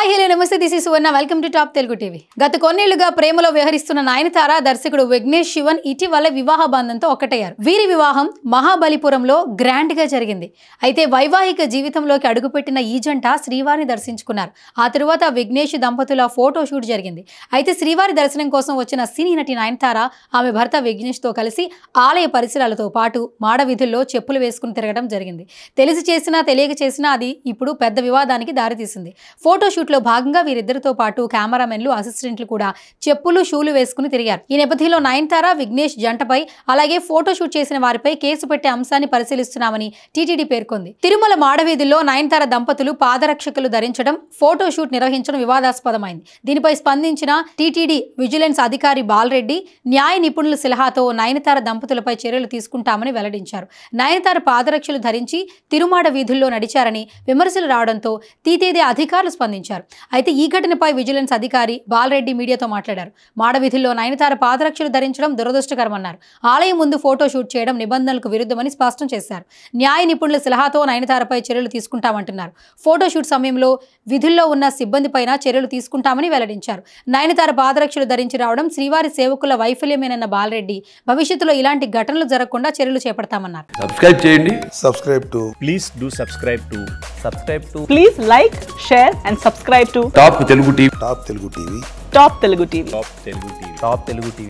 Hi hello నమస్తే this is Suvarna welcome to top Telugu TV గత కొన్నేళ్లుగా ప్రేమలో వ్యవహరిస్తున్న నయనతార దర్శకుడు విఘ్నేష్ శివన్ ఇటీవల వివాహ బంధంతో ఒకటయ్యారు వీరి వివాహం మహాబలిపురంలో గ్రాండ్ గా జరిగింది అయితే వైవాహిక జీవితంలోకి అడుగుపెట్టిన ఈ జంట శ్రీవారిని దర్శించుకున్నారు ఆ తరువాత విఘ్నేష్ దంపతుల ఫోటో షూట్ జరిగింది అయితే శ్రీవారి దర్శనం కోసం వచ్చిన సినీ నటి నయనతార ఆమె భర్త విఘ్నేష్ తో కలిసి ఆలయ పరిసరాలతో పాటు మాడ వీధుల్లో చెప్పులు వేసుకుని తిరగడం జరిగింది తెలిసి చేసినా తెలియక చేసినా అది ఇప్పుడు పెద్ద వివాదానికి దారితీసింది ఫోటో షూట్లో భాగంగా వీరిద్దరితో పాటు కెమెరామెన్లు అసిస్టెంట్లు కూడా చెప్పులు షూలు వేసుకుని తిరిగారు ఈ నేపథ్యంలో నయనతార విఘ్నేష్ జంటపై అలాగే ఫోటో షూట్ చేసిన వారిపై కేసు పెట్టే అంశాన్ని పరిశీలిస్తున్నామని టీటీడీ పేర్కొంది తిరుమల మాడవీధుల్లో నయనతార దంపతులు పాదరక్షకులు ధరించడం ఫోటో షూట్ నిర్వహించడం వివాదాస్పదమైంది దీనిపై స్పందించిన టీటీడీ విజిలెన్స్ అధికారి బాలరెడ్డి న్యాయ నిపుణుల సలహాతో నయనతార దంపతులపై చర్యలు తీసుకుంటామని వెల్లడించారు నయనతార పాదరక్షలు ధరించి తిరుమాడ వీధుల్లో నడిచారని విమర్శలు రావడంతో తీతేదే అధికారులు స్పందించారు అయితే ఈ ఘటనపై విజిలెన్స్ అధికారి బాలరెడ్డి మీడియాతో మాట్లాడారు మాడవీధుల్లో నయనతార పాదరక్షలు ధరించడం దురదృష్టకరమన్నారు ఆలయం ముందు ఫోటో షూట్ చేయడం నిబంధనలకు విరుద్ధమని స్పష్టం చేశారు న్యాయ నిపుణుల సలహాతో నయనతారపై చర్యలు తీసుకుంటామంటున్నారు ఫోటో షూట్ సమయంలో విధుల్లో ఉన్న సిబ్బందిపైన చర్యలు తీసుకుంటామని వెల్లడించారు నయనతార పాదరక్షలు ధరించి రావడం శ్రీవారి సేవకుల వైఫల్యమేనన్న బాలరెడ్డి భవిష్యత్తులో ఇలాంటి ఘటనలు జరగకుండా చర్యలు చేపడతామన్నారు సబ్స్క్రైబ్ చేయండి subscribe to please do subscribe to subscribe to Please like, share, and subscribe to top Telugu TV Top Telugu TV. Top Telugu TV. top telugu tv top telugu tv